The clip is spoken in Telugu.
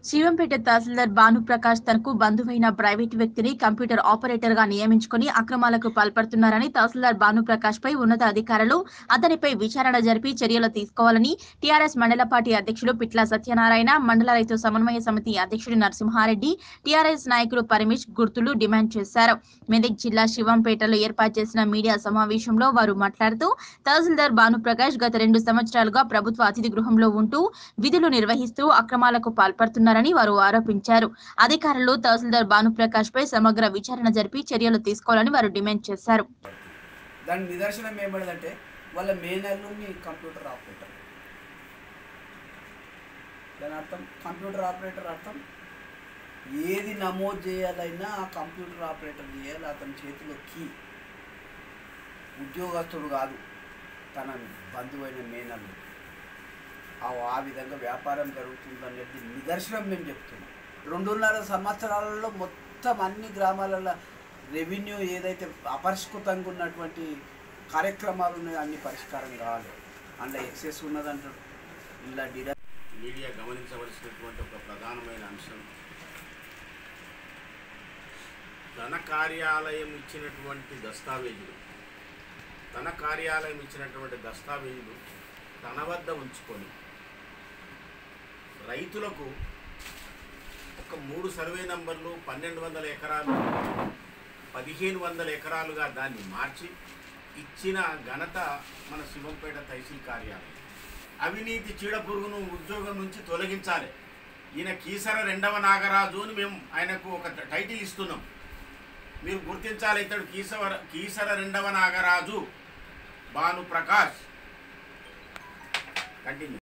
శివంపేట తహసీల్దార్ భానుప్రకాష్ తనకు బంధువైన ప్రైవేటు వ్యక్తిని కంప్యూటర్ ఆపరేటర్ గా నియమించుకుని అక్రమాలకు పాల్పడుతున్నారని తహసీల్దార్ భానుప్రకాష్ పై ఉన్నత అధికారులు అతనిపై విచారణ జరిపి చర్యలు తీసుకోవాలని టీఆర్ఎస్ మండల పార్టీ అధ్యక్షులు పిట్ల సత్యనారాయణ మండల రైతు సమన్వయ సమితి అధ్యక్షుడు నరసింహారెడ్డి టీఆర్ఎస్ నాయకులు పరమేష్ గుర్తులు డిమాండ్ చేశారు మెదక్ జిల్లా శివంపేటలో ఏర్పాటు చేసిన మీడియా సమావేశంలో వారు మాట్లాడుతూ తహసీల్దార్ భానుప్రకాష్ గత రెండు సంవత్సరాలుగా ప్రభుత్వ అతిథి గృహంలో ఉంటూ విధులు నిర్వహిస్తూ అక్రమాలకు పాల్పడుతున్నారని వారు ఆరోపించారు అధికారులు తహసీల్దార్ భానుప్రకాష్ పై సమగ్ర విచారణ జరిపి చర్యలు తీసుకోవాలని వారు డిమాండ్ చేశారు దాని నిదర్శనం ఏమన్నదంటే వాళ్ళ మేనల్లుని కంప్యూటర్ ఆపరేటర్ దాని అర్థం కంప్యూటర్ ఆపరేటర్ అర్థం ఏది నమోదు చేయాలైనా ఆ కంప్యూటర్ ఆపరేటర్ చేయాలి అతని చేతిలో కీ ఉద్యోగస్తుడు కాదు తన బంధువైన మేనల్లు ఆ ఆ విధంగా వ్యాపారం జరుగుతుందనేది నిదర్శనం మేము చెప్తున్నాం రెండున్నర సంవత్సరాలలో మొత్తం అన్ని గ్రామాలలో రెవెన్యూ ఏదైతే అపరిష్కృతంగా ఉన్నటువంటి కార్యక్రమాలు ఉన్నాయో అన్ని పరిష్కారం కావాలి అందులో ఎక్సెస్ ఉన్నదంటారు ఇలా డిడ మీడియా గమనించవలసినటువంటి ఒక ప్రధానమైన అంశం తన కార్యాలయం ఇచ్చినటువంటి దస్తావేజులు తన కార్యాలయం ఇచ్చినటువంటి దస్తావేజులు తన వద్ద ఉంచుకొని రైతులకు ఒక మూడు సర్వే నంబర్లు పన్నెండు వందల ఎకరాలు పదిహేను వందల ఎకరాలుగా దాన్ని మార్చి ఇచ్చిన ఘనత మన శివంపేట తహసీల్ కార్యాలయం అవినీతి చీడపురుగును ఉద్యోగం నుంచి తొలగించాలి ఈయన కీసర రెండవ నాగరాజు అని మేము ఆయనకు ఒక టైటిల్ ఇస్తున్నాం మీరు గుర్తించాలి ఇతడు కీసర కీసర రెండవ నాగరాజు భాను ప్రకాష్ కంటిన్యూ